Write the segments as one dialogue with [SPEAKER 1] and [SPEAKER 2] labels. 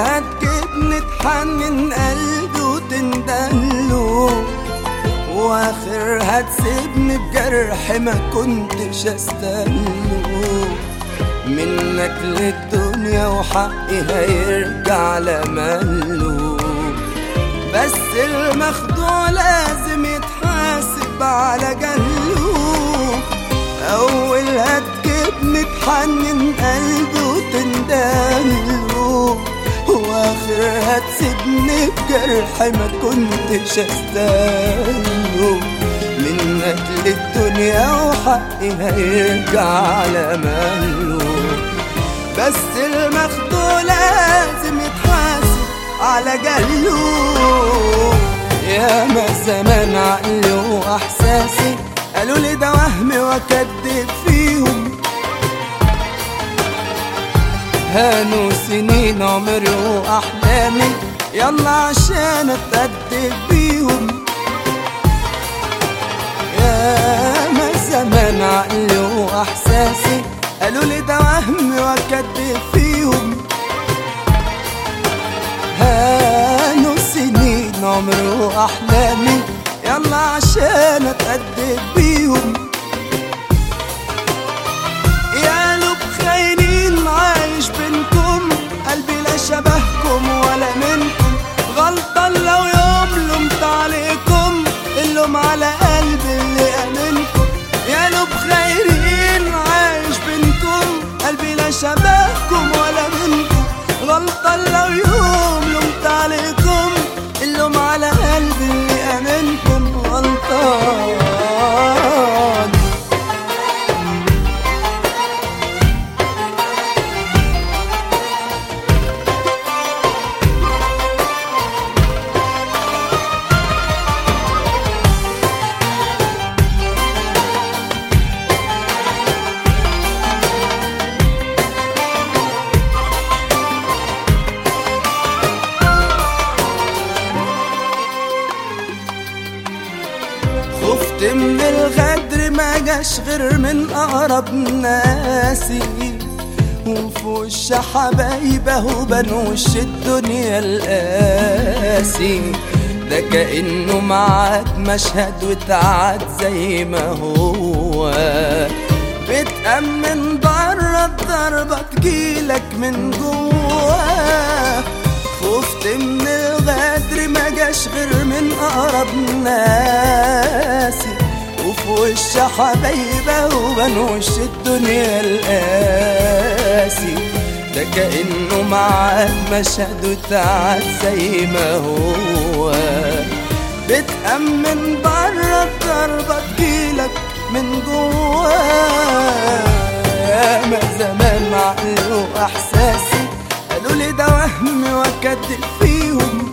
[SPEAKER 1] هتجيبني تحنن قلبي وتندله واخر هتسيبني بجرح ما كنتش استنه منك للدنيا وحقي هيرجع لماله بس المخدوع لازم يتحاسب على جهله اول هتجيبني تحنن قلبي وتندله واخر هتسيبني بجرح ما كنتش استاهله منك للدنيا وحقي هيرجع على ماله بس المخدوع لازم يتحاسب على جهله يا ما زمان عقلي واحساسي قالوا لي ده وهمي واكدب فيهم هانوا سنين عمري واحلامي يلا عشان اتأدب بيهم يا ما زمان عقلي واحساسي قالوا لي ده وهمي واكدب فيهم هانوا سنين عمري واحلامي يلا عشان اتأدب بيهم يا لب خاينين عايش بينكم قلبي لا شبهكم ولا منكم غلطان لو يوم لومت عليكم اللوم على قلبي اللي امنكم يا لب خاينين عايش بينكم قلبي لا شبهكم ولا منكم غلطان لو يوم لومت عليكم اللوم على قلبي اللي امنكم غلطان خفت من الغدر ما جاش غير من اقرب ناسي وفي وش حبايبه وبان وش الدنيا القاسي ده كأنه معاد مشهد وتعاد زي ما هو بتأمن بره الضربة تجيلك من جواه خفت من الغدر ما جاش غير من اقرب ناسي وفي وش حبايبه وبان وش الدنيا القاسي ده كأنه معاد مشهد وتعاد زي ما هو بتأمن بره الضربة تجيلك من جواه ما زمان عقلي واحساسي قالوا لي ده وهمي واكدب فيهم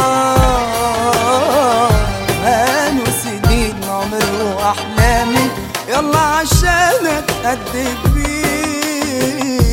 [SPEAKER 1] اه هانوا سنين عمري واحلامي يلا عشان اتأدب بيه